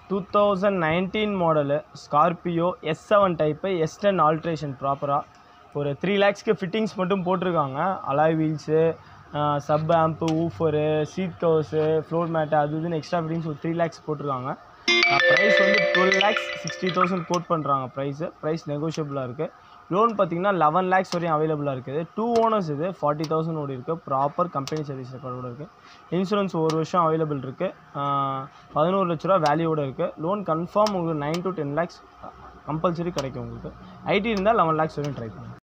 two thousand nineteen model Scorpio S seven type S ten alteration ப்ராப்பராக ஒரு three லேக்ஸ்க்கு fittings மட்டும் போட்டிருக்காங்க alloy wheels sub amp woofer seat covers floor mat அது இதுன்னு extra fittings ஒரு த்ரீ லேக்ஸ் போட்டிருக்காங்க ப்ரைஸ் வந்து twelve lakhs sixty thousand quote பண்ணுறாங்க ப்ரைஸு ப்ரைஸ் நெகோஷியபிளாக இருக்குது லோன் பார்த்தீங்கன்னா லெவன் லேக்ஸ் வரையும் அவைலபிளாக இருக்குது டூ ஓனர்ஸ் இது ஃபார்ட்டி தௌசண்ட் ஓடி இருக்குது ப்ராப்பர் கம்பெனி சர்வீஸ் ரெக்கார்டோட இருக்குது இன்சூரன்ஸ் ஒரு வருஷம் அவைலபிள் இருக்குது பதினோரு லட்ச ரூபா வேல்யூவோட இருக்குது லோன் கன்ஃபார்ம் உங்களுக்கு nine to ten lakhs compulsory கிடைக்கும் உங்களுக்கு ஐடி இருந்தால் லெவன் லேக்ஸ் வரையும் ட்ரை பண்ணுங்க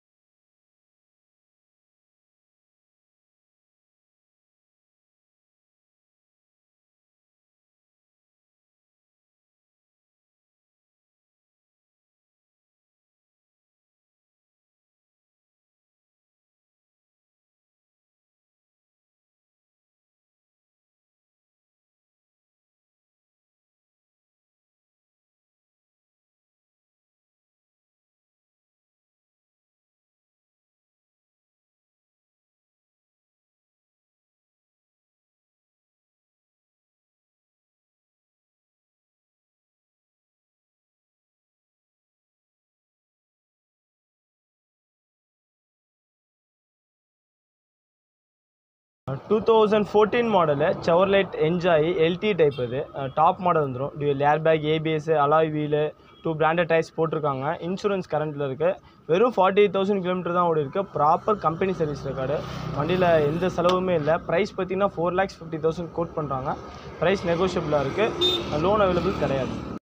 two thousand fourteen model Chevrolet Enjoy LT type இது டாப் மாடல் வந்துடும் dual air bag ABS alloy wheel two branded tyres போட்டிருக்காங்க இன்சூரன்ஸ் கரண்ட்டில் இருக்குது வெறும் ஃபார்ட்டி எயிட் தௌசண்ட் கிலோமீட்டர் தான் ஓடி இருக்குது ப்ராப்பர் கம்பெனி சர்வீஸ் ரெக்கார்டு வண்டியில் எந்த செலவுமே இல்லை ப்ரைஸ் பார்த்தீங்கன்னா four lakhs fifty thousand quote பண்ணுறாங்க ப்ரைஸ் நெகோஷியபிளாக இருக்குது லோன் அவைலபிள் கிடையாது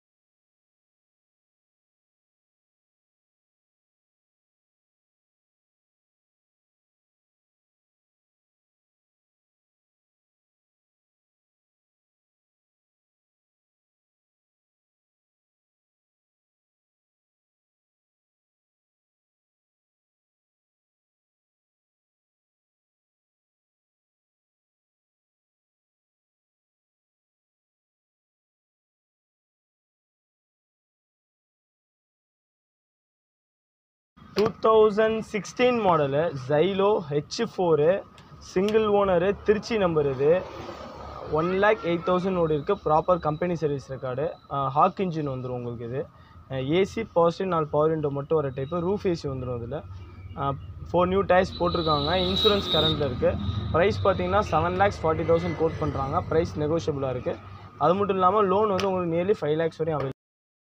two thousand sixteen model Xylo H four single owner Trichy number இது ஒன் லேக் எயிட் தௌசண்ட் ஓடி இருக்குது proper company service record hawk engine வந்துடும் உங்களுக்கு இது ஏசி பவர் நாலு பவர் விண்டோ மட்டும் வர டைப்பு ரூஃப் ஏசி வந்துடும் இதில் ஃபோர் நியூ டயர்ஸ் போட்டிருக்காங்க இன்சூரன்ஸ் கரண்ட்டில் இருக்குது ப்ரைஸ் பார்த்தீங்கன்னா seven lakhs forty thousand quote பண்ணுறாங்க ப்ரைஸ் நெகோஷியபிளாக இருக்குது அது மட்டும் இல்லாமல் லோன் வந்து உங்களுக்கு நியர்லி ஃபைவ் லேக்ஸ் வரையும் available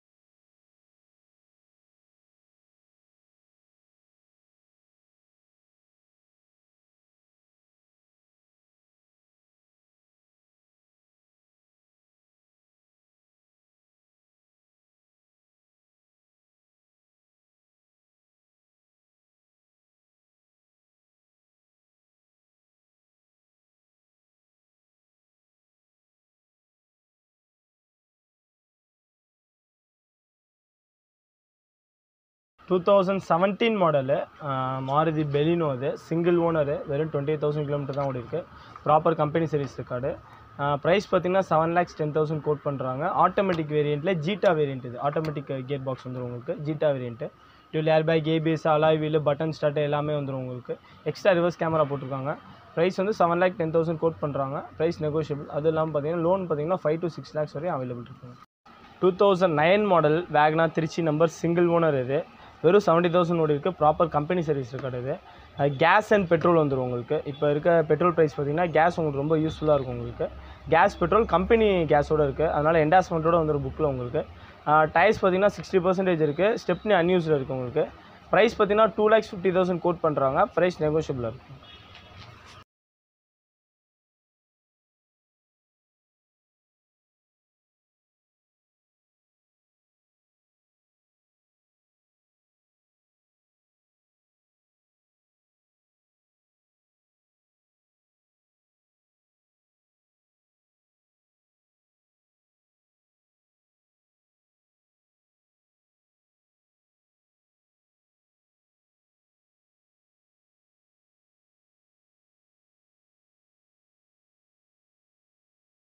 two thousand seventeen model Maruti Baleno அது சிங்கிள் ஓனரு வெறும் டுவெண்ட்டி தௌசண்ட் கிலோமீட்டர் தான் ஓடி இருக்கு proper company service record price பார்த்தீங்கன்னா seven lakhs ten thousand quote பண்ணுறாங்க ஆட்டோமேட்டிக் வேரியண்ட்டில் ஜீட்டா வேரியண்ட் இது ஆட்டோமேட்டிக் கியர் பாக்ஸ் வந்துடும் உங்களுக்கு Zeta variant dual air bag ABS alloy wheel button start எல்லாமே வந்துடும் உங்களுக்கு எக்ஸ்ட்ரா ரிவர்ஸ் கேமரா போட்டிருக்காங்க ப்ரைஸ் வந்து seven lakh ten thousand quote பண்ணுறாங்க ப்ரைஸ் நெகோஷியபிள் அது இல்லாமல் பார்த்தீங்கன்னா லோன் பார்த்தீங்கன்னா ஃபைவ் to சிக்ஸ் லேக்ஸ் வரையும் அவைலபிள் இருக்குங்க two thousand nine model WagonR Trichy number single owner இது வெறும் செவன்ட்டி தௌசண்ட் ஓடி இருக்குது ப்ராப்பர் கம்பெனி சர்வீஸ் ரெக்கார்டு இது கேஸ் அண்ட் பெட்ரோல் வந்துடும் உங்களுக்கு இப்போ இருக்க பெட்ரோல் ப்ரைஸ் பார்த்தீங்கன்னா கேஸ் உங்களுக்கு ரொம்ப யூஸ்ஃபுல்லாக இருக்கும் உங்களுக்கு கேஸ் பெட்ரோல் கம்பெனி கேஸோட இருக்குது அதனால் என்டாஸ்மெண்ட்டோட வந்துடும் புக்கில் உங்களுக்கு டயர்ஸ் பார்த்தீங்கன்னா சிக்ஸ்டி பர்சன்டேஜ் இருக்குது ஸ்டெப்னி அன்யூஸ்டில் இருக்குது உங்களுக்கு ப்ரைஸ் பார்த்தீங்கன்னா two lakhs fifty thousand quote பண்ணுறாங்க ப்ரைஸ் நெகோஷியபிளாக இருக்கும்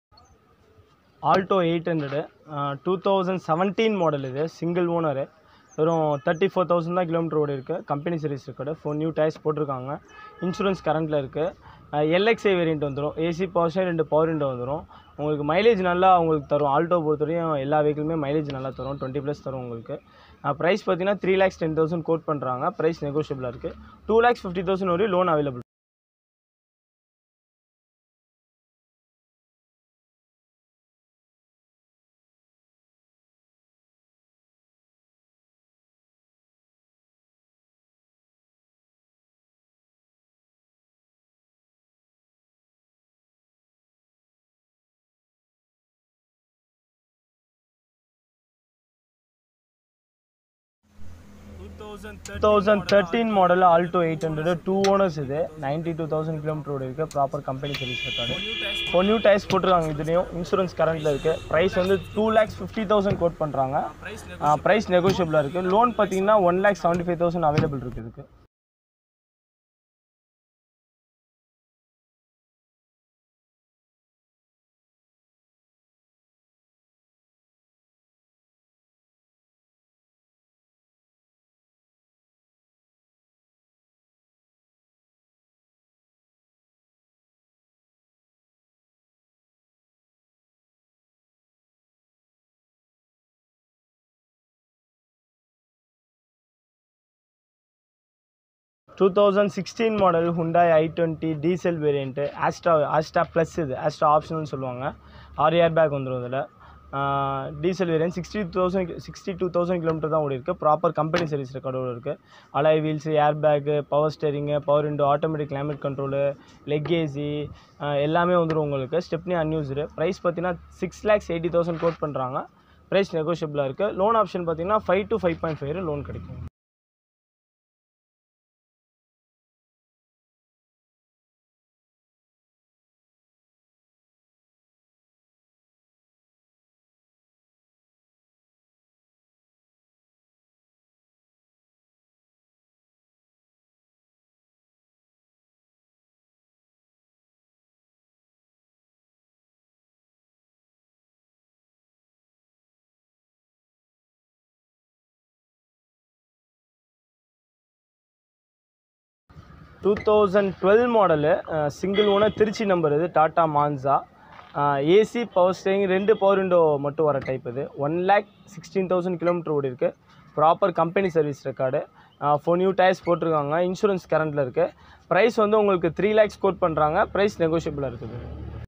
Alto eight hundred two thousand seventeen model இது சிங்கிள் ஓனரு வெறும் தேர்ட்டி ஃபோர் தௌசண்ட் தான் கிலோமீட்டர் ஓடி இருக்குது company service record four new tyres போட்டிருக்காங்க இன்சூரன்ஸ் கரண்ட்டில் இருக்குது எல்எக்ஸ்ஐ வேரியண்ட் வந்துடும் ஏசி பவர் ஸ்டேர் ரெண்டு பவர் விண்டோ வந்துடும் உங்களுக்கு மைலேஜ் நல்லா உங்களுக்கு தரும் ஆல்டோ பொறுத்தவரையும் எல்லா வெஹிக்கிளுமே மைலேஜ் நல்லா தரும் டுவெண்ட்டி ப்ளஸ் தரும் உங்களுக்கு ப்ரைஸ் பார்த்தீங்கன்னா three lakhs ten thousand quote பண்ணுறாங்க ப்ரைஸ் நெகோஷியபிளாக இருக்குது டூ லேக்ஸ் ஃபிஃப்டி தௌசண்ட் வரையும் loan available thousand thirteen model Alto eight hundred two owners இது நைன்டி டூ தௌசண்ட் கிலோமீட்டர் இருக்குது ப்ராப்பர் கம்பெனி சர்வீஸ் ரெக்கார்டு இப்போ நியூ டயர்ஸ் போட்டிருக்காங்க இதுலேயும் இன்சூரன்ஸ் கரண்ட்டில் இருக்குது ப்ரைஸ் வந்து two lakhs fifty thousand quote பண்ணுறாங்க ப்ரைஸ் நெகோஷியபிளாக இருக்குது லோன் பார்த்தீங்கன்னா one lakh seventy five thousand available இருக்குது இதுக்கு two thousand sixteen model Hyundai i twenty diesel variant Asta Asta plus இது ஆஸ்ட்ரா ஆப்ஷனல்னு சொல்லுவாங்க ஆறு ஏர் பேக் வந்துடும் இதில் diesel variant sixty thousand sixty two thousand kilometre தான் ஓடி இருக்குது ப்ராப்பர் கம்பெனி சர்வீஸ் ரெக்கார்டோடு இருக்குது alloy wheels air bag power steering power window automatic climate control leg AC எல்லாமே வந்துடும் உங்களுக்கு ஸ்டெப்னி அன்யூஸ்டு ப்ரைஸ் பார்த்தீங்கன்னா six lakhs eighty thousand quote பண்ணுறாங்க ப்ரைஸ் நெகோஷியபிளாக இருக்குது லோன் ஆப்ஷன் பார்த்தீங்கன்னா five to five point five loan கிடைக்கும் two thousand twelve model single owner Trichy number இது Tata Manza AC power steering ரெண்டு பவர் விண்டோ மட்டும் வர டைப் இது one lakh sixteen thousand kilometre ஓடி இருக்குது proper company service record four new tyres போட்டிருக்காங்க insurance கரண்ட்டில் இருக்குது ப்ரைஸ் வந்து உங்களுக்கு த்ரீ லேக்ஸ் கோட் பண்ணுறாங்க ப்ரைஸ் நெகோஷியபிளாக இருக்குது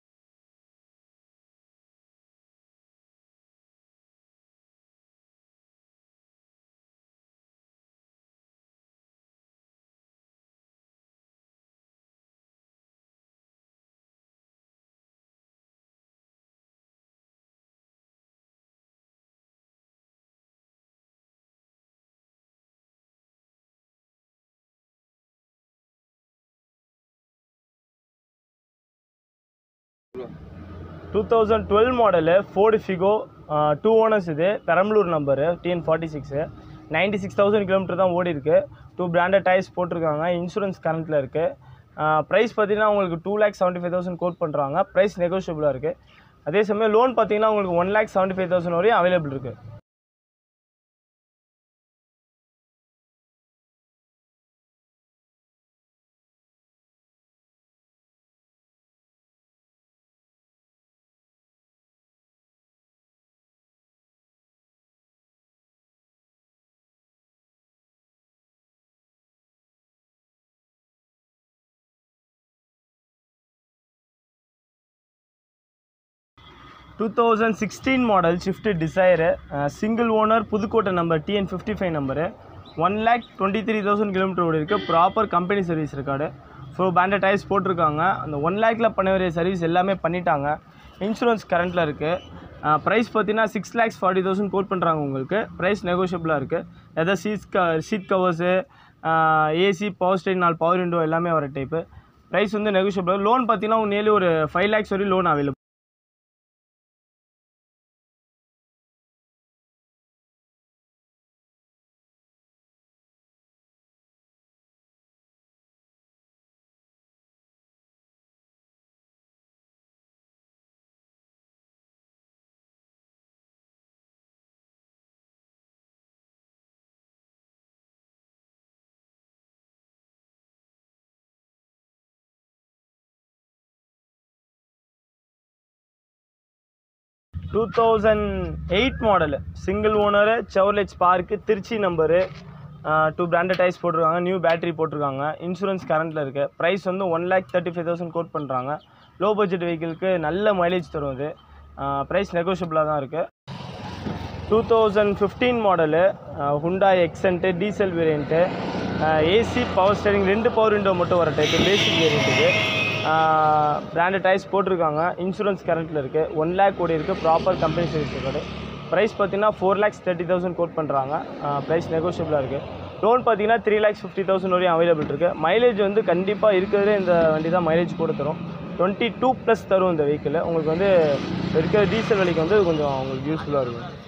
two thousand twelve model Ford Figo two owners இது Perambalur number TN forty six ninety six thousand kilometre தான் ஓடி இருக்கு டூ பிராண்டட் டயர்ஸ் போட்டிருக்காங்க இன்சூரன்ஸ் கரண்ட்டில் இருக்குது ப்ரைஸ் பார்த்தீங்கன்னா உங்களுக்கு two lakh seventy five thousand quote பண்ணுறாங்க ப்ரைஸ் நெகோஷியபிளாக இருக்குது அதே சமயம் லோன் பார்த்தீங்கன்னா உங்களுக்கு one lakh seventy five thousand வரையும் அவைலபிள் இருக்குது two thousand sixteen model Swift Dzire single owner Pudukkottai number TN fifty five number one lakh twenty three thousand kilometre ஓடி இருக்குது ப்ராப்பர் கம்பெனி சர்வீஸ் இருக்காடு ஃபுல் பேண்டட் டயர்ஸ் போட்டிருக்காங்க அந்த ஒன் லேக்கில் பண்ண வேண்டிய சர்வீஸ் எல்லாமே பண்ணிட்டாங்க இன்சூரன்ஸ் கரண்ட்டில் இருக்குது ப்ரைஸ் பார்த்தீங்கன்னா six lakhs forty thousand quote பண்ணுறாங்க உங்களுக்கு ப்ரைஸ் நெகோஷியபிளாக இருக்குது எதாவது சீட்ஸ் க seat covers AC power steering நாலு பவர் விண்டோ எல்லாமே வர டைப்பு ப்ரைஸ் வந்து நெகோஷியபிள் லோன் பார்த்தீங்கன்னா நியர்லி ஒரு ஃபைவ் லேக்ஸ் வரையும் loan available two thousand eight model single owner Chevrolet Spark Trichy number two branded tyres போட்டிருக்காங்க நியூ பேட்டரி போட்டிருக்காங்க இன்சூரன்ஸ் கரண்ட்டில் இருக்குது ப்ரைஸ் வந்து one lakh thirty five thousand quote பண்ணுறாங்க லோ பட்ஜெட் வெஹிக்கிளுக்கு நல்ல மைலேஜ் தரும் இது ப்ரைஸ் நெகோஷியபிளாக தான் இருக்குது two thousand fifteen model Hyundai Xcent diesel variant AC power steering ரெண்டு பவர் விண்டோ மட்டும் வர டைப்பு பேசிக் வேரியண்ட்டுக்கு பிராண்டட் டைஸ் போட்டிருக்காங்க இன்சூரன்ஸ் கரண்ட்டில் இருக்குது ஒன் லேக் ஓடி இருக்குது proper company service record price பார்த்தீங்கன்னா four lakhs thirty thousand quote பண்ணுறாங்க ப்ரைஸ் நெகோஷியபிளாக இருக்குது லோன் பார்த்தீங்கன்னா த்ரீ லேக்ஸ் ஃபிஃப்டி தௌசண்ட் வரையும் அவைலபிள் இருக்குது மைலேஜ் வந்து கண்டிப்பாக இருக்கிறதே இந்த வண்டி தான் மைலேஜ் கூட தரும் டுவெண்ட்டி டூ ப்ளஸ் தரும் இந்த வெஹிக்கிள் உங்களுக்கு வந்து இருக்கிற டீசல் விலைக்கு வந்து கொஞ்சம் உங்களுக்கு யூஸ்ஃபுல்லாக இருக்கும்